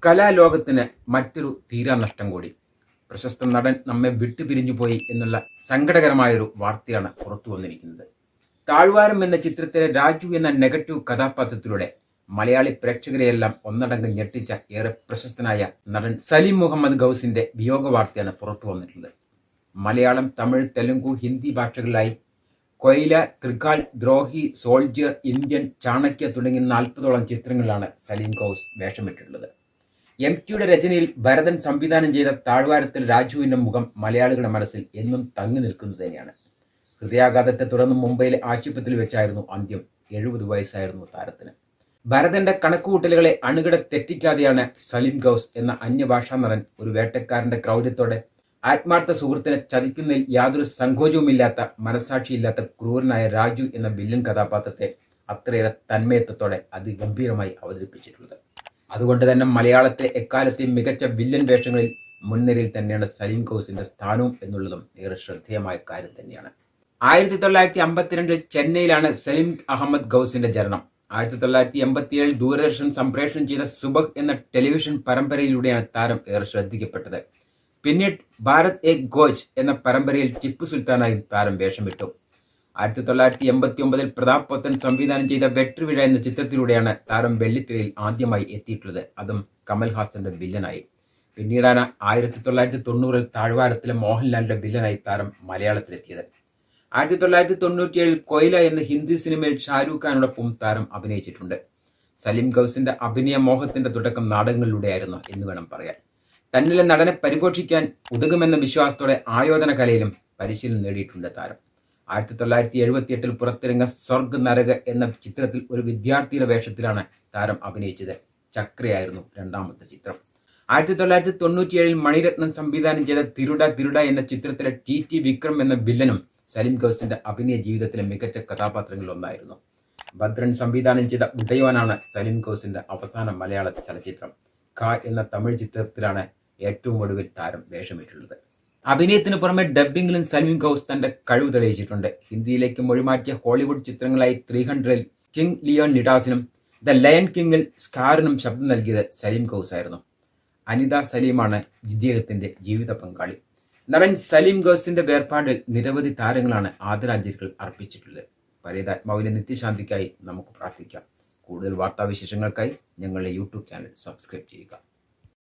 കലാലോകത്തിന് മറ്റൊരു തീരാനഷ്ടം കൂടി പ്രശസ്ത നടൻ നമ്മെ വിട്ടുപിരിഞ്ഞുപോയി എന്നുള്ള സങ്കടകരമായൊരു വാർത്തയാണ് പുറത്തു വന്നിരിക്കുന്നത് താഴ്വാരം എന്ന ചിത്രത്തിലെ രാജു എന്ന നെഗറ്റീവ് കഥാപാത്രത്തിലൂടെ മലയാളി പ്രേക്ഷകരെയെല്ലാം ഒന്നടങ്കം ഞെട്ടിച്ച ഏറെ പ്രശസ്തനായ നടൻ സലീം മുഹമ്മദ് ഗൌസിന്റെ വിയോഗ വാർത്തയാണ് പുറത്തു വന്നിട്ടുള്ളത് മലയാളം തമിഴ് തെലുങ്കു ഹിന്ദി ഭാഷകളിലായി കൊയില ത്രികാൽ ദ്രോഹി സോൾജിയർ ഇന്ത്യൻ ചാണക്യ തുടങ്ങിയ നാൽപ്പതോളം ചിത്രങ്ങളിലാണ് സലീം ഗൌസ് വേഷമിട്ടിട്ടുള്ളത് എം ടിയുടെ രചനയിൽ ഭരതൻ സംവിധാനം ചെയ്ത താഴ്വാരത്തിൽ രാജുവിന്റെ മുഖം മലയാളികളുടെ മനസ്സിൽ എന്നും തങ്ങി നിൽക്കുന്നത് തന്നെയാണ് ഹൃദയാഘാതത്തെ തുടർന്ന് മുംബൈയിലെ ആശുപത്രിയിൽ വെച്ചായിരുന്നു അന്ത്യം എഴുപത് വയസ്സായിരുന്നു താരത്തിന് ഭരതന്റെ കണക്കുകൂട്ടലുകളെ അണുകിട തെറ്റിക്കാതെയാണ് സലീം ഗൌസ് എന്ന അന്യഭാഷാ നടൻ ഒരു വേട്ടക്കാരന്റെ ക്രൗര്യത്തോടെ ആത്മാർത്ഥ സുഹൃത്തിനെ ചതിക്കുന്നതിൽ യാതൊരു സങ്കോചവുമില്ലാത്ത മനസാക്ഷിയില്ലാത്ത ക്രൂരനായ രാജു എന്ന വില്ലൻ കഥാപാത്രത്തെ അത്രയേറെ തന്മയത്വത്തോടെ അതിഗംഭീരമായി അവതരിപ്പിച്ചിട്ടുള്ളത് അതുകൊണ്ട് തന്നെ മലയാളത്തിലെ എക്കാലത്തെയും മികച്ച വില്ലൻ വേഷങ്ങളിൽ മുൻനിരയിൽ തന്നെയാണ് സലീം ഗൌസിന്റെ സ്ഥാനവും എന്നുള്ളതും ഏറെ ശ്രദ്ധേയമായ കാര്യം തന്നെയാണ് ആയിരത്തി തൊള്ളായിരത്തി അമ്പത്തിരണ്ടിൽ ചെന്നൈയിലാണ് സലീം അഹമ്മദ് ഗൌസിന്റെ ജനനം ആയിരത്തി തൊള്ളായിരത്തി എൺപത്തിയേഴിൽ ദൂരദർശൻ സംപ്രേഷണം ചെയ്ത സുബഹ് എന്ന ടെലിവിഷൻ പരമ്പരയിലൂടെയാണ് താരം ഏറെ ശ്രദ്ധിക്കപ്പെട്ടത് പിന്നീട് ഭാരത് എ ഗോജ് എന്ന പരമ്പരയിൽ ടിപ്പു സുൽത്താനായും താരം വേഷമിട്ടു ആയിരത്തി തൊള്ളായിരത്തി എൺപത്തി ഒമ്പതിൽ പ്രതാപ് പൊത്തൻ സംവിധാനം ചെയ്ത വെട്ടുവിഴ എന്ന ചിത്രത്തിലൂടെയാണ് താരം വെള്ളിത്തിരയിൽ ആദ്യമായി എത്തിയിട്ടുള്ളത് അതും കമൽഹാസന്റെ വില്ലനായി പിന്നീടാണ് ആയിരത്തി തൊള്ളായിരത്തി തൊണ്ണൂറിൽ താഴ്വാരത്തിലെ മോഹൻലാലിന്റെ വില്ലനായി താരം മലയാളത്തിലെത്തിയത് ആയിരത്തി തൊള്ളായിരത്തി തൊണ്ണൂറ്റിയേഴിൽ കൊയില എന്ന ഹിന്ദി സിനിമയിൽ ഷാരൂഖ് ഖാനോടൊപ്പം താരം അഭിനയിച്ചിട്ടുണ്ട് സലീം ഗൌസിന്റെ അഭിനയ മോഹത്തിന്റെ തുടക്കം നാടകങ്ങളിലൂടെയായിരുന്നു എന്ന് വേണം പറയാൻ തന്നിലെ നടനെ പരിപോഷിക്കാൻ ഉതകുമെന്ന വിശ്വാസത്തോടെ ആയോധന കലയിലും പരിശീലനം നേടിയിട്ടുണ്ട് താരം ആയിരത്തി തൊള്ളായിരത്തി എഴുപത്തി എട്ടിൽ പുറത്തിറങ്ങിയ സ്വർഗ് നരക എന്ന ചിത്രത്തിൽ ഒരു വിദ്യാർത്ഥിയുടെ വേഷത്തിലാണ് താരം അഭിനയിച്ചത് ചക്രയായിരുന്നു രണ്ടാമത്തെ ചിത്രം ആയിരത്തി തൊള്ളായിരത്തി തൊണ്ണൂറ്റിയേഴിൽ മണിരത്നം സംവിധാനം ചെയ്ത തിരുട തിരുട എന്ന ചിത്രത്തിലെ ടി ടി വിക്രം എന്ന വില്ലനും സലീം ഗൌസിന്റെ അഭിനയ ജീവിതത്തിലെ മികച്ച കഥാപാത്രങ്ങളിൽ ഒന്നായിരുന്നു ഭദ്രൻ സംവിധാനം ചെയ്ത ഉദയോനാണ് സലീം ഗൌസിന്റെ അവസാന മലയാള ചലച്ചിത്രം ഖ എന്ന തമിഴ് ചിത്രത്തിലാണ് ഏറ്റവും ഒടുവിൽ താരം വേഷമിട്ടുള്ളത് അഭിനയത്തിന് പുറമെ ഡബ്ബിംഗിലും സലീം ഗൌസ് തന്റെ കഴിവ് തെളിയിച്ചിട്ടുണ്ട് ഹിന്ദിയിലേക്ക് മൊഴിമാറ്റിയ ഹോളിവുഡ് ചിത്രങ്ങളായി ത്രീ ഹൺഡ്രഡിൽ കിങ് ലിയോൺ നിഡാസിനും ദ ലയൺ കിങ്ങിൽ സ്കാറിനും ശബ്ദം നൽകിയത് സലീം ഗൌസ് ആയിരുന്നു അനിത സലീമാണ് ഇദ്ദേഹത്തിന്റെ ജീവിത പങ്കാളി നടൻ സലീം ഗൌസിന്റെ വേർപാടിൽ നിരവധി താരങ്ങളാണ് ആദരാഞ്ജലികൾ അർപ്പിച്ചിട്ടുള്ളത് പരേതാത്മാവിന്റെ നിത്യശാന്തിക്കായി നമുക്ക് പ്രാർത്ഥിക്കാം കൂടുതൽ വാർത്താവിശേഷങ്ങൾക്കായി ഞങ്ങളുടെ യൂട്യൂബ് ചാനൽ സബ്സ്ക്രൈബ് ചെയ്യുക